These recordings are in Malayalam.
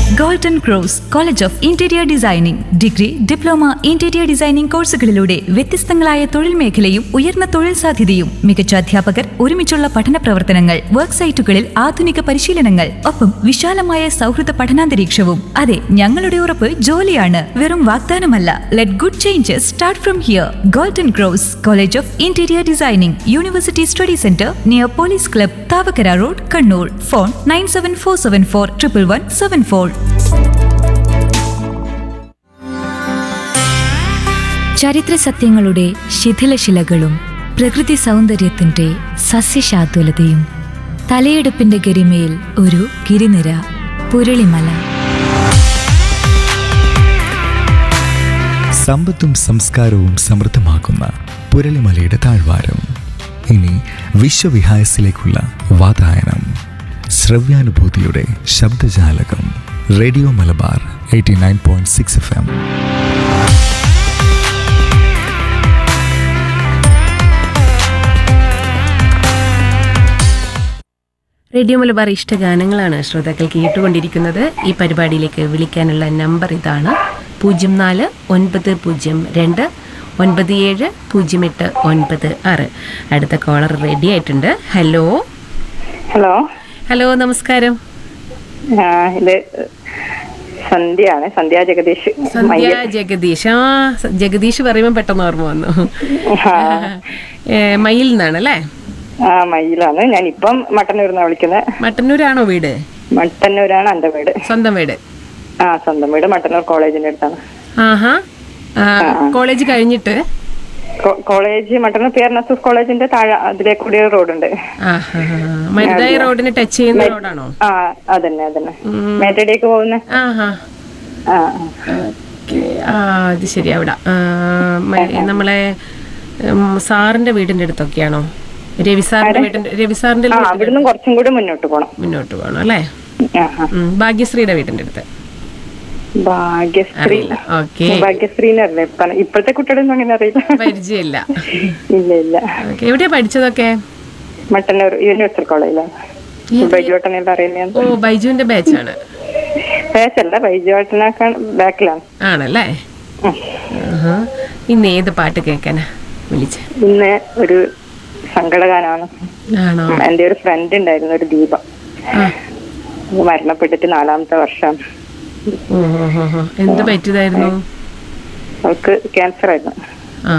Golden cross college of interior designing degree diploma interior designing കോഴ്സുകളിലൂടെ വ്യത്യസ്തങ്ങളായ തൊഴിൽ മേഖലയും ഉയർന്ന തൊഴിൽ സാധ്യതയും മികച്ച അധ്യാപകർ ഒരുമിച്ചുള്ള പഠന പ്രവർത്തനങ്ങൾ വർക്ക് സൈറ്റുകളിൽ ആധുനിക പരിശീലനങ്ങൾ ഒപ്പം വിശാലമായ സൗഹൃദ പഠനാന്തരീക്ഷവും അതെ ഞങ്ങളുടെ ഉറപ്പ് ജോലിയാണ് വെറും വാഗ്ദാനമല്ല let good changes start from here golden cross college of interior designing university study centre near police club Thavakkara road Kannur phone nine seven four seven four triple one seven four ചരിത്ര സത്യങ്ങളുടെ ശിഥിലശിലകളും പ്രകൃതി സൗന്ദര്യത്തിന്റെ സസ്യശാതുലതയും തലയെടുപ്പിന്റെ ഗരിമയിൽ ഒരു ഗിരിനിര പുരളിമല സമ്പത്തും സംസ്കാരവും സമൃദ്ധമാക്കുന്ന പുരളിമലയുടെ താഴ്വാരം ഇനി വിശ്വവിഹായസിലേക്കുള്ള വാതായനം ശ്രവ്യാനുഭൂതിയുടെ ശബ്ദജാലകം radio Malabar eighty nine point six F M radio Malabar ഇഷ്ടഗാനങ്ങളാണ് ശ്രോതാക്കൾ കേട്ടുകൊണ്ടിരിക്കുന്നത് ഈ പരിപാടിയിലേക്ക് വിളിക്കാനുള്ള നമ്പർ ഇതാണ് പൂജ്യം നാല് ഒൻപത് പൂജ്യം രണ്ട് ഒൻപത് ഏഴ് പൂജ്യം എട്ട് ഒൻപത് ആറ് അടുത്ത കോളർ റെഡി ആയിട്ടുണ്ട് ഹലോ ഹലോ ഹലോ നമസ്കാരം ആ, ഇത് സന്ധ്യയാണ് സന്ധ്യ ജഗദീഷ് സന്ധ്യ മയ്യൽ. ജഗദീഷ് ആ സ- ജഗദീഷ് പറയുമ്പോൾ പെട്ടെന്ന് ഓർമ്മ വന്നു ആ, ഏ, മയിൽ നിന്നാണ് അല്ലേ ആ മയിലാണ് ഞാൻ ഇപ്പം മട്ടന്നൂരിന്നാ വിളിക്കുന്നത് മട്ടന്നൂരാണോ വീട് മട്ടന്നൂരാണ് എന്റെ വീട് സ്വന്തം വീട് ആ സ്വന്തം വീട് മട്ടന്നൂർ കോളേജിന്റെ അടുത്താണ് ആഹാ ആ, കോളേജ് കഴിഞ്ഞിട്ട് കോ- college Mattannur P R Nasoof കോളേജിന്റെ താഴെ അതിലെ കൂടി ഒരു റോഡുണ്ട് ആഹാ. മരുതായി റോഡിന് ടച്ച് ചെയ്യുന്ന റോഡാണോ ആ അതന്നെ അതന്നെ മേറ്റടിയേക്ക് പോകുന്ന ആഹാ ആ ഓക്കേ. ആ അത് ശരി അവിടെ ആ, മ- നമ്മളെ ഉം, സാറിന്റെ വീടിന്റെ അടുത്തൊക്കെയാണോ രവി സാറിന്റെ വീടിന്റെ രവി സാറിന്റെ ആ അവിടുന്ന് കുറച്ചും കൂടി മുന്നോട്ട് പോണം മുന്നോട്ട് പോകണം അല്ലേ ആ ആ. ഉം, ഭാഗ്യശ്രീയുടെ വീടിന്റെ അടുത്ത് ഭാഗ്യശ്രീ അറിയില്ല ഓക്കെ ഭാഗ്യശ്രീന്ന് അറിയില്ല ഇപ്പൊ ഇപ്പോഴത്തെ കുട്ടികളൊന്നും അങ്ങനെ അറിയില്ല പരിചയമില്ല ഇല്ല ഇല്ല ഓക്കെ എവിടെയാ പഠിച്ചതൊക്കെ മട്ടന്നൂർ യൂണിവേഴ്സൽ കോളേജിലാണ് ബൈജുവട്ടനെല്ലാം അറിയുന്ന ഓ ബൈജുവിന്റെ ബാച്ചാണ് പേച്ചല്ല ബൈജുവട്ടനൊക്കെ ബാക്കിലാണ് ആണല്ലേ ആഹാ. ഇന്ന് ഏത് പാട്ട് കേൾക്കാനാ വിളിച്ച ഇന്ന് ഒരു സങ്കടഗാനമാണ് ആണോ എന്റെ ഒരു ഫ്രണ്ട് ഉണ്ടായിരുന്നു ഒരു ദീപ ആ അത് മരണപ്പെട്ടിട്ട് നാലാമത്തെ വർഷം ഓ ഓ, ഓ, ഓ. എന്ത് പറ്റിയതായിരുന്നു അവൾക്ക് ക്യാൻസർ ആയിരുന്നു ആ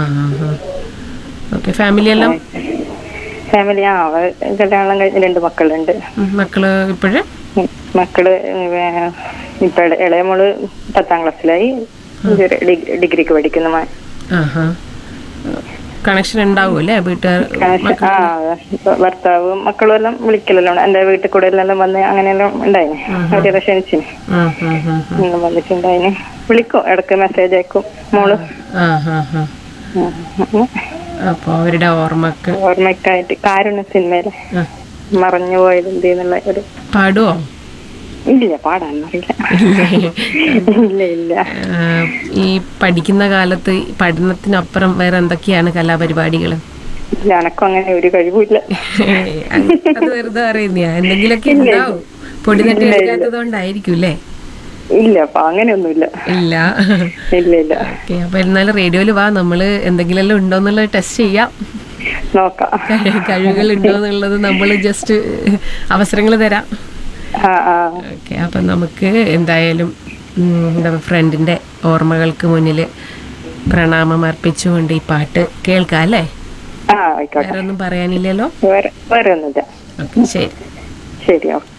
ഓക്കെ ഫാമിലി എല്ലാം ഫാമിലി ആ അവ കല്യാണം കഴിഞ്ഞ് രണ്ട് മക്കളുണ്ട് ഉം, മക്കള് ഇപ്പോഴ് ഉം, മക്കള് ഏർ, ഇപ്പൊ ഇള- ഇളയ മോള് പത്താം ക്ലാസ്സിലായി ഇതൊരു ഡിഗ്- ഡിഗ്രിക്ക് പഠിക്കുന്ന മോൻ. ആഹാ കണക്ഷൻ ഉണ്ടാവും അല്ലേ വീട്ടുകാർ ആ ഭർത്താവും മക്കളും എല്ലാം വിളിക്കലെല്ലാം എന്റെ വീട്ടിൽ കൂടെ എല്ലാം വന്ന് അങ്ങനെയെല്ലാം ഉണ്ടായിന് അവരെല്ലാം ക്ഷണിച്ചിന് ഉം, ഉം, ഉം. എല്ലാം വന്നിട്ടുണ്ടായിന് വിളിക്കും ഇടക്ക് മെസ്സേജ് അയക്കും മോള് ആ ഹാ ഹാ ഉം, ഉം. അപ്പൊ അവരുടെ ഓർമ്മക്ക് ഓർമ്മയ്ക്കായിട്ട് കാരുണ്യ സിനിമയില് ആ, മറഞ്ഞു പോയത് എന്തെന്നുള്ള ഒരു പാടുവോ ഇല്ല പാടാനറിയില്ല ഇല്ല ഇല്ല ആ, ഈ പഠിക്കുന്ന കാലത്ത് ഈ പഠനത്തിനപ്പുറം വേറെ എന്തൊക്കെയാണ് കലാപരിപാടികൾ ഇല്ല എനക്കും അങ്ങനെ ഒരു കഴിവില്ല അത് വെറുതെ അറിയുന്ന എന്തെങ്കിലുമൊക്കെ ഉണ്ടാവും പൊടി തട്ടി എടുക്കാത്തത് കൊണ്ടായിരിക്കും അല്ലേ ഇല്ല അപ്പൊ അങ്ങനെയൊന്നുമില്ല ഇല്ല ഇല്ല ഇല്ല ഓക്കെ അപ്പൊ എന്നാലും റേഡിയോയിൽ വാ നമ്മള് എന്തെങ്കിലും ഉണ്ടോന്നുള്ളത് ടെസ്റ്റ് ചെയ്യാം നോക്കാം കഴിവുകൾ ഉണ്ടോന്നുള്ളത് നമ്മൾ ജസ്റ്റ് അവസരങ്ങൾ തരാം ആ ആ ഓക്കെ അപ്പം നമുക്ക് എന്തായാലും ഉം, എന്താ ഫ്രണ്ടിൻ്റെ ഓർമ്മകൾക്ക് മുന്നിൽ പ്രണാമം അർപ്പിച്ചുകൊണ്ട് ഈ പാട്ട് കേൾക്കാം അല്ലേ ആ ആയിക്കോട്ടെ വേറെ ഒന്നും പറയാനില്ലല്ലോ വേറെ വേറെ ഒന്നുമില്ല ഓക്കെ ശരി ശരി ഓക്കെ